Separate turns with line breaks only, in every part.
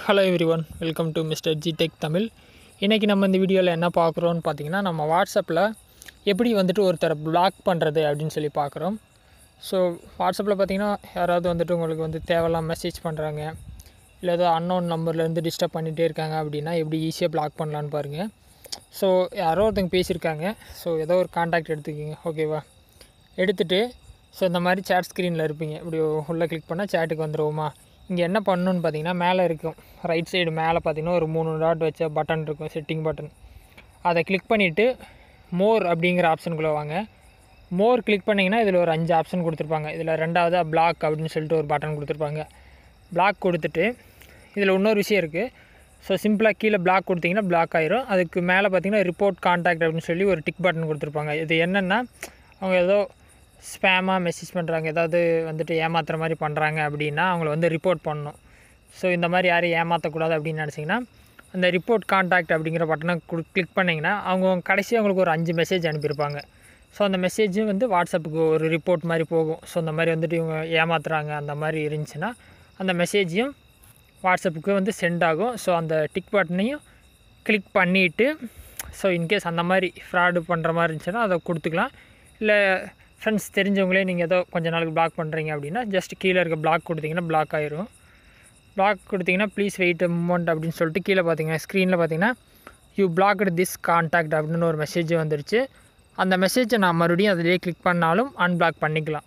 hello everyone welcome to mister G tech Tamil இன்றைக்கி நம்ம இந்த வீடியோவில் என்ன பார்க்குறோன்னு பார்த்தீங்கன்னா நம்ம வாட்ஸ்அப்பில் எப்படி வந்துட்டு ஒருத்தரை பிளாக் பண்ணுறது அப்படின்னு சொல்லி பார்க்குறோம் ஸோ வாட்ஸ்அப்பில் பார்த்தீங்கன்னா யாராவது வந்துட்டு உங்களுக்கு வந்து தேவையில்லாம் மெசேஜ் பண்ணுறாங்க இல்லை ஏதோ அன்னோன் நம்பர்லேருந்து டிஸ்டர்ப் பண்ணிகிட்டே இருக்காங்க அப்படின்னா எப்படி ஈஸியாக பிளாக் பண்ணலான்னு பாருங்கள் ஸோ யாரோ ஒருத்தங்க பேசியிருக்காங்க ஸோ ஏதோ ஒரு காண்டாக்ட் எடுத்துக்கிங்க ஓகேவா எடுத்துகிட்டு ஸோ இந்த மாதிரி சேட் ஸ்க்ரீனில் இருப்பீங்க இப்படி உள்ளே கிளிக் பண்ணால் சேட்டுக்கு வந்துருவோமா இங்கே என்ன பண்ணணுன்னு பார்த்தீங்கன்னா மேலே இருக்கும் ரைட் சைடு மேலே பார்த்தீங்கன்னா ஒரு மூணு டாட் வச்ச பட்டன் இருக்கும் செட்டிங் பட்டன் அதை கிளிக் பண்ணிவிட்டு மோர் அப்படிங்கிற ஆப்ஷனுக்குள்ளே வாங்க மோர் கிளிக் பண்ணிங்கன்னா இதில் ஒரு அஞ்சு ஆப்ஷன் கொடுத்துருப்பாங்க இதில் ரெண்டாவதாக பிளாக் அப்படின்னு சொல்லிட்டு ஒரு பட்டன் கொடுத்துருப்பாங்க பிளாக் கொடுத்துட்டு இதில் இன்னொரு விஷயம் இருக்குது ஸோ சிம்பிளாக கீழே பிளாக் கொடுத்தீங்கன்னா பிளாக் ஆயிரும் அதுக்கு மேலே பார்த்தீங்கன்னா ரிப்போர்ட் கான்டாக்ட் அப்படின்னு சொல்லி ஒரு டிக் பட்டன் கொடுத்துருப்பாங்க இது என்னென்னா அவங்க ஏதோ ஸ்பேமாக மெசேஜ் பண்ணுறாங்க ஏதாவது வந்துட்டு ஏமாத்துற மாதிரி பண்ணுறாங்க அப்படின்னா அவங்கள வந்து ரிப்போர்ட் பண்ணணும் ஸோ இந்த மாதிரி யாரையும் ஏமாற்றக்கூடாது அப்படின்னு நினச்சிங்கன்னா அந்த ரிப்போர்ட் கான்டாக்ட் அப்படிங்கிற பட்டனை குடு கிளிக் பண்ணிங்கன்னா அவங்க கடைசி அவங்களுக்கு ஒரு அஞ்சு மெசேஜ் அனுப்பியிருப்பாங்க ஸோ அந்த மெசேஜும் வந்து வாட்ஸ்அப்புக்கு ஒரு ரிப்போர்ட் மாதிரி போகும் ஸோ அந்த மாதிரி வந்துட்டு இவங்க ஏமாத்துறாங்க அந்த மாதிரி இருந்துச்சுன்னா அந்த மெசேஜையும் வாட்ஸ்அப்புக்கு வந்து சென்ட் ஆகும் ஸோ அந்த டிக் பட்டனையும் கிளிக் பண்ணிவிட்டு ஸோ இன்கேஸ் அந்த மாதிரி ஃப்ராடு பண்ணுற மாதிரி இருந்துச்சுன்னா அதை கொடுத்துக்கலாம் இல்லை ஃப்ரெண்ட்ஸ் தெரிஞ்சவங்களே நீங்கள் ஏதோ கொஞ்ச நாளுக்கு பிளாக் பண்ணுறீங்க அப்படின்னா ஜஸ்ட் கீழே இருக்க பிளாக் கொடுத்தீங்கன்னா பிளாக் ஆயிரும் பிளாக் கொடுத்தீங்கன்னா ப்ளீஸ் வெயிட் மூமெண்ட் அப்படின்னு சொல்லிட்டு கீழே பார்த்தீங்கன்னா ஸ்க்ரீனில் பார்த்தீங்கன்னா யூ பிளாக்டு திஸ் கான்டாக்ட் அப்படின்னு ஒரு மெசேஜ் வந்துருச்சு அந்த மெசேஜை நான் மறுபடியும் அதிலேயே கிளிக் பண்ணாலும் அன்பிளாக் பண்ணிக்கலாம்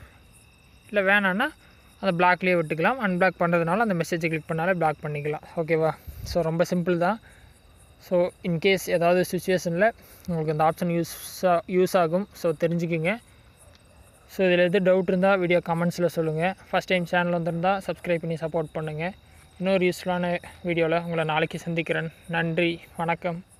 இல்லை வேணான்னா அந்த பிளாக்லேயே விட்டுக்கலாம் அன்பிளாக் பண்ணுறதுனால அந்த மெசேஜை கிளிக் பண்ணாலே பிளாக் பண்ணிக்கலாம் ஓகேவா ஸோ ரொம்ப சிம்பிள் தான் ஸோ இன்கேஸ் ஏதாவது சுச்சுவேஷனில் உங்களுக்கு அந்த ஆப்ஷன் யூஸ் யூஸ் ஆகும் ஸோ தெரிஞ்சுக்கிங்க ஸோ இதில் எது டவுட் இருந்தால் வீடியோ கமெண்ட்ஸில் சொல்லுங்கள் ஃபஸ்ட் டைம் சேனல் வந்திருந்தால் சப்ஸ்கிரைப் பண்ணி சப்போர்ட் பண்ணுங்கள் இன்னொரு யூஸ்ஃபுல்லான வீடியோவில் உங்களை நாளைக்கு சந்திக்கிறேன் நன்றி வணக்கம்